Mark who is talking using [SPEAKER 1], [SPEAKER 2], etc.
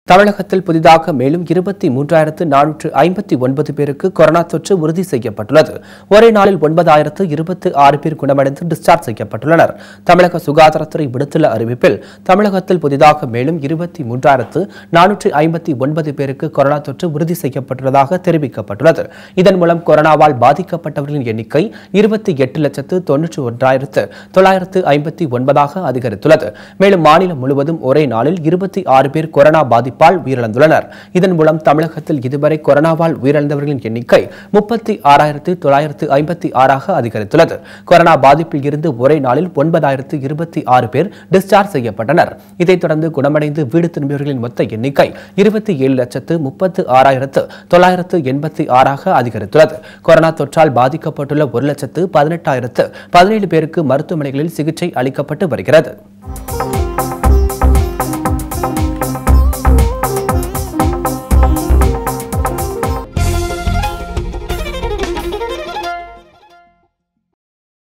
[SPEAKER 1] தமிழகத்தில் புதிதாக மேலும் இருபத்தி மூன்றாயிரத்து நானூற்று ஐம்பத்தி ஒன்பது பேருக்கு கொரோனா தொற்று உறுதி செய்யப்பட்டுள்ளது ஒரே நாளில் ஒன்பதாயிரத்து இருபத்தி ஆறு பேர் குணமடைந்து டிஸ்சார்ஜ் செய்யப்பட்டுள்ளனர் தமிழக சுகாதாரத்துறை விடுத்துள்ள அறிவிப்பில் தமிழகத்தில் புதிதாக மேலும் இருபத்தி மூன்றாயிரத்து நானூற்று ஐம்பத்தி ஒன்பது பேருக்கு கொரோனா தொற்று உறுதி செய்யப்பட்டுள்ளதாக தெரிவிக்கப்பட்டுள்ளது இதன் மூலம் கொரோனாவால் பாதிக்கப்பட்டவர்களின் எண்ணிக்கை இருபத்தி எட்டு லட்சத்து தொன்னூற்றி ஒன்றாயிரத்து தொள்ளாயிரத்து ஐம்பத்தி ஒன்பதாக அதிகரித்துள்ளது மேலும் மாநிலம் முழுவதும் ஒரே நாளில் இருபத்தி ஆறு பேர் கொரோனா பாதிப்பால் உயிரிழந்துள்ளனர் இதன் மூலம் தமிழகத்தில் இதுவரை கொரோனாவால் உயிரிழந்தவர்களின் எண்ணிக்கை முப்பத்தி ஆறாயிரத்து தொள்ளாயிரத்து ஐம்பத்தி ஆறாக அதிகரித்துள்ளது கொரோனா பாதிப்பில் இருந்து ஒரே நாளில் ஒன்பதாயிரத்து இருபத்தி ஆறு பேர் டிஸ்சார்ஜ் செய்யப்பட்டனர் இதைத் தொடர்ந்து குணமடைந்து வீடு திரும்பியவர்களின் மொத்த எண்ணிக்கை இருபத்தி ஏழு லட்சத்து முப்பத்து ஆறாயிரத்து தொள்ளாயிரத்து எண்பத்தி ஆறாக அதிகரித்துள்ளது கொரோனா தொற்றால் பாதிக்கப்பட்டுள்ள ஒரு லட்சத்து பதினெட்டாயிரத்து பதினேழு பேருக்கு மருத்துவமனைகளில் சிகிச்சை அளிக்கப்பட்டு வருகிறது